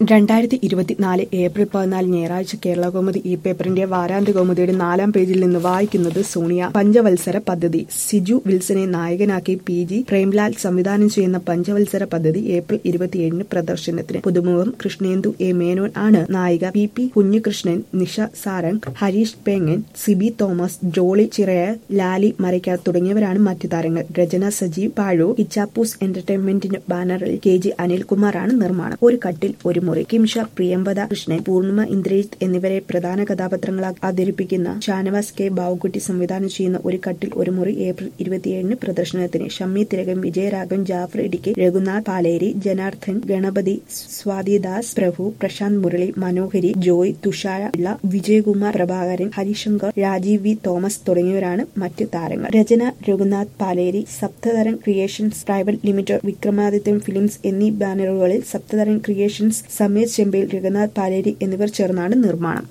രണ്ടായിരത്തി ഇരുപത്തിനാല് ഏപ്രിൽ പതിനാല് ഞായറാഴ്ച കേരള കൗമുദി ഈ പേപ്പറിന്റെ വാരാന്ത്യ കൗമുദിയുടെ നാലാം പേജിൽ നിന്ന് വായിക്കുന്നത് സോണിയ പഞ്ചവത്സര പദ്ധതി സിജു വിൽസനെ നായകനാക്കി പി ജി പ്രേംലാൽ സംവിധാനം ചെയ്യുന്ന പഞ്ചവത്സര പദ്ധതി ഏപ്രിൽ ഇരുപത്തിയേഴിന് പ്രദർശനത്തിന് പുതുമുഖം കൃഷ്ണേന്ദു എ മേനോൻ ആണ് നായിക P P Kunhikrishnan Nisha Sarang Harish Pengan Siby Thomas Jolly Chiraya Lali Marakkar തുടങ്ങിയവരാണ് മറ്റു താരങ്ങൾ രചന സജീവ് പാഴു ഇച്ചാപ്പൂസ് എന്റർടൈൻമെന്റിന് ബാനറിൽ കെ ജി അനിൽകുമാറാണ് നിർമ്മാണം ഒരു കട്ടിൽ ഒരു മുറി കിംഷ പ്രിയംവദ കൃഷ്ണൻ പൂർണിമ ഇന്ദ്രജിത്ത് എന്നിവരെ പ്രധാന കഥാപാത്രങ്ങളായി അവതരിപ്പിക്കുന്ന ഷാനവാസ് കെ ബാവുക്കുട്ടി സംവിധാനം ചെയ്യുന്ന ഒരു കട്ടിൽ ഒരു മുറി ഏപ്രിൽ ഇരുപത്തിയേഴിന് പ്രദർശനത്തിന് Shammi Thilakan Vijayaraghavan Jaffer Idukki Raghunath Paleri Janardhan Ganapathi Swathidas Prabhu Prashanth Murali Manohari Joy Thushara Pillai Vijayakumar Prabhakaran Harishankar Rajeev V Thomas തുടങ്ങിയവരാണ് മറ്റ് താരങ്ങൾ രചന Raghunath Paleri Sapthatharan creations private limited Vikramadithyan films എന്നീ ബാനറുകളിൽ സപ്തതരൻ ക്രിയേഷൻസ് സമീർ ചെമ്പയിൽ രഘുനാഥ് പാലേരി എന്നിവർ ചേർന്നാണ് നിർമ്മാണം